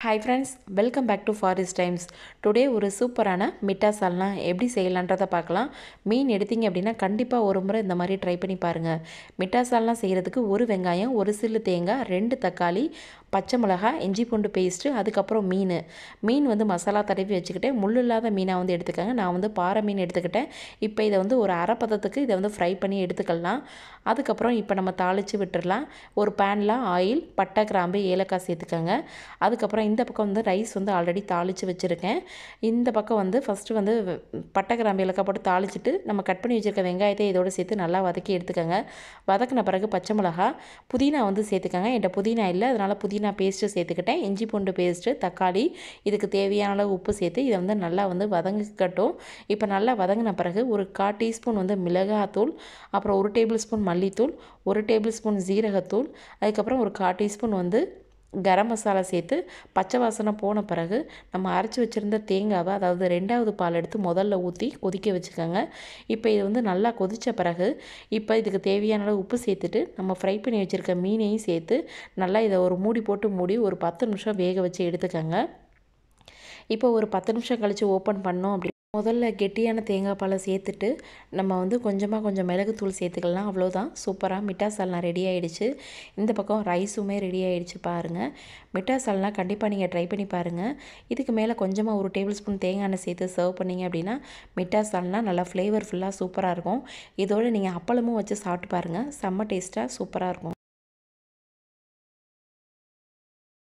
hi friends welcome back to Forest Times today ஒரு சூப்பரான மிட்டா சால்னா எப்படி செய்யலான்றதை பார்க்கலாம் மீன் எடுத்தீங்க அப்படின்னா கண்டிப்பாக ஒரு முறை இந்த மாதிரி ட்ரை பண்ணி பாருங்கள் மிட்டா சால்னா செய்கிறதுக்கு ஒரு வெங்காயம் ஒரு சில்லு தேங்காய் ரெண்டு தக்காளி பச்சை மிளகாய் இஞ்சி பூண்டு பேஸ்ட்டு அதுக்கப்புறம் மீன் மீன் வந்து மசாலா தடவி வச்சுக்கிட்டேன் முள் இல்லாத மீனாக வந்து எடுத்துக்கோங்க நான் வந்து பாறை மீன் எடுத்துக்கிட்டேன் இப்போ இதை வந்து ஒரு அரை பதத்துக்கு இதை வந்து ஃப்ரை பண்ணி எடுத்துக்கலாம் அதுக்கப்புறம் இப்போ நம்ம தாளித்து விட்டுடலாம் ஒரு பேனில் ஆயில் பட்டை கிராம்பு ஏலக்காய் சேர்த்துக்கோங்க அதுக்கப்புறம் இந்த பக்கம் வந்து ரைஸ் வந்து ஆல்ரெடி தாளித்து வச்சுருக்கேன் இந்த பக்கம் வந்து ஃபஸ்ட்டு வந்து பட்டை கிராம்பு ஏலக்காய் போட்டு தாளிச்சிட்டு நம்ம கட் பண்ணி வச்சுருக்க வெங்காயத்தை இதோடு சேர்த்து நல்லா வதக்கி எடுத்துக்கோங்க வதக்கின பிறகு பச்சை மிளகா புதினா வந்து சேர்த்துக்கோங்க என்கிட்ட புதினா இல்லை அதனால் புதினா பேஸ்ட்டு சேர்த்துக்கிட்டேன் இஞ்சி பூண்டு பேஸ்ட்டு தக்காளி இதுக்கு தேவையான அளவு உப்பு சேர்த்து இதை வந்து நல்லா வந்து வதங்கிக்கட்டும் இப்போ நல்லா வதங்கின பிறகு ஒரு கா டீஸ்பூன் வந்து மிளகாத்தூள் அப்புறம் ஒரு டேபிள் ஸ்பூன் மல்லித்தூள் ஒரு டேபிள் ஸ்பூன் ஜீரகத்தூள் அதுக்கப்புறம் ஒரு கா டீஸ்பூன் வந்து கரம் மசாலா சேர்த்து பச்சை வாசனை போன பிறகு நம்ம அரைச்சி வச்சுருந்த தேங்காவை அதாவது ரெண்டாவது பால் எடுத்து முதல்ல ஊற்றி கொதிக்க வச்சுக்கோங்க இப்போ இது வந்து நல்லா கொதித்த பிறகு இப்போ இதுக்கு தேவையான அளவு உப்பு சேர்த்துட்டு நம்ம ஃப்ரை பண்ணி வச்சுருக்க மீனையும் சேர்த்து நல்லா இதை ஒரு மூடி போட்டு மூடி ஒரு பத்து நிமிஷம் வேக வச்சு எடுத்துக்கோங்க இப்போ ஒரு பத்து நிமிஷம் கழித்து ஓப்பன் பண்ணோம் அப்படி முதல்ல கெட்டியான தேங்காய் பாலை சேர்த்துட்டு நம்ம வந்து கொஞ்சமாக கொஞ்சம் மிளகுத்தூள் சேர்த்துக்கலாம் அவ்வளோதான் சூப்பராக மிட்டா சால்னா ரெடி ஆகிடுச்சு இந்த பக்கம் ரைஸுமே ரெடி ஆகிடுச்சு பாருங்கள் மிட்டா சால்னா கண்டிப்பாக நீங்கள் ட்ரை பண்ணி பாருங்கள் இதுக்கு மேலே கொஞ்சமாக ஒரு டேபிள் ஸ்பூன் தேங்காய் எண்ணெய் சேர்த்து சர்வ் பண்ணிங்க அப்படின்னா மிட்டா சால்னா நல்லா ஃப்ளேவர்ஃபுல்லாக சூப்பராக இருக்கும் இதோடு நீங்கள் அப்பளமும் வச்சு சாப்பிட்டு பாருங்கள் செம்ம டேஸ்ட்டாக சூப்பராக இருக்கும்